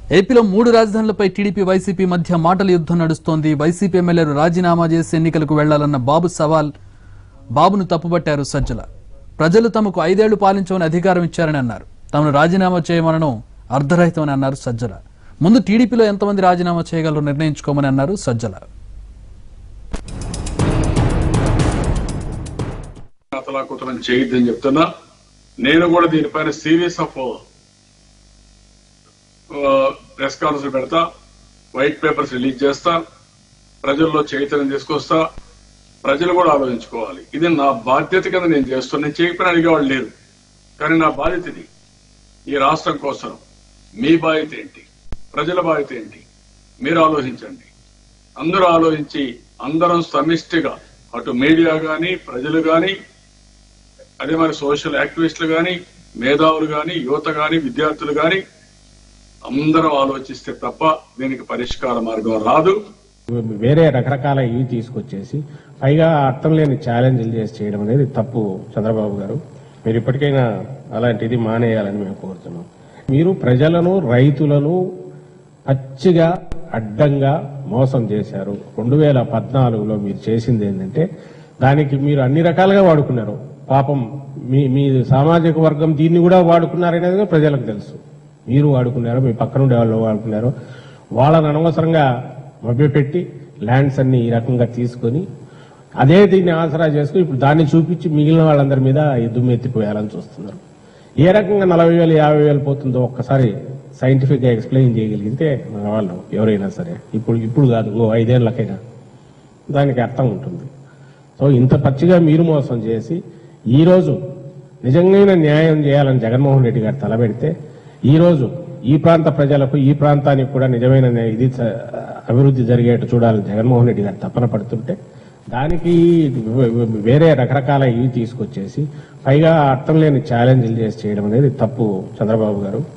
ఏపీలో మూడు రాజధానులపై TDP YCP మధ్య మాటల యుద్ధం నడుస్తోంది వైసీపీ ఎమ్మెల్యేలు రాజీనామా చేసి ఎన్నికలకు వెళ్లాలన్న బాబు సవాల్ బాబును తప్పుపట్టారు సజ్జల ప్రజలు తమకు ఐదేళ్లు పాలించమని అధికారం ఇచ్చారని అన్నారు తమను రాజీనామా చేయమనడం అర్ధరహితమని అన్నారు సజ్జల ముందు టీడీపీలో ఎంతమంది రాజీనామా చేయగలరో నిర్ణయించుకోమని అన్నారు సజ్జల అతలాకుతలం చేయొద్దని చెప్తున్నా నేను కూడా దీనిపైన సీరియస్ ఆఫ్ ప్రెస్ కాన్ఫరెన్స్ పెడతా వైట్ పేపర్స్ రిలీజ్ చేస్తా ప్రజల్లో చైతన్యం తీసుకొస్తా ప్రజలు కూడా ఆలోచించుకోవాలి ఇది నా బాధ్యత కింద నేను చేస్తున్నా నేను చేయకపోయినా అడిగేవాళ్ళు లేరు కానీ నా బాధ్యత ఇది ఈ రాష్ట్రం కోసం మీ బాధ్యత ఏంటి ప్రజల బాధ్యత ఏంటి మీరు ఆలోచించండి అందరూ ఆలోచించి అందరం సమిష్టిగా అటు మీడియా గాని ప్రజలు గాని అదే మరి సోషల్ యాక్టివిస్టులు గాని మేధావులు గాని యువత గాని విద్యార్థులు గాని అందరం ఆలోచిస్తే తప్ప దీనికి పరిష్కార మార్గం రాదు వేరే రకరకాల ఇవి తీసుకొచ్చేసి పైగా అర్థం లేని ఛాలెంజ్లు చేసి చేయడం అనేది తప్పు చంద్రబాబు గారు మీరు ఇప్పటికైనా అలాంటిది మానేయాలని మేము కోరుతున్నాం మీరు ప్రజలను రైతులను పచ్చిగా అడ్డంగా మోసం చేశారు రెండు వేల పద్నాలుగులో మీరు చేసింది ఏంటంటే దానికి మీరు అన్ని రకాలుగా వాడుకున్నారు పాపం మీ మీ సామాజిక వర్గం దీన్ని కూడా వాడుకున్నారనేది కూడా ప్రజలకు తెలుసు మీరు వాడుకున్నారు మీ పక్కనుండే వాళ్ళు వాడుకున్నారు వాళ్ళని అనవసరంగా మభ్యపెట్టి ల్యాండ్స్ అన్ని ఈ రకంగా తీసుకొని అదే దీన్ని ఆసరా చేసుకుని ఇప్పుడు దాన్ని చూపించి మిగిలిన వాళ్ళందరి మీద యుద్ధం ఎత్తిపోయాలని చూస్తున్నారు ఏ రకంగా నలభై వేలు యాభై వేలు పోతుందో ఒక్కసారి సైంటిఫిక్ గా ఎక్స్ప్లెయిన్ చేయగలిగితే మన వాళ్ళు ఎవరైనా సరే ఇప్పుడు ఇప్పుడు కాదు ఇంకో ఐదేళ్లకైనా దానికి అర్థం ఉంటుంది సో ఇంత పచ్చిగా మీరు మోసం చేసి ఈ రోజు నిజంగా న్యాయం చేయాలని జగన్మోహన్ రెడ్డి గారు తలబెడితే ఈ రోజు ఈ ప్రాంత ప్రజలకు ఈ ప్రాంతానికి కూడా నిజమైన న్యాయ- ఇది స- అభివృద్ధి జరిగేట్టు చూడాలని జగన్మోహన్ రెడ్డి గారు తపన పడుతుంటే దానికి వేరే రకరకాల ఇవి తీసుకొచ్చేసి పైగా అర్థం లేని ఛాలెంజ్లు చేసి చేయడం అనేది తప్పు చంద్రబాబు గారు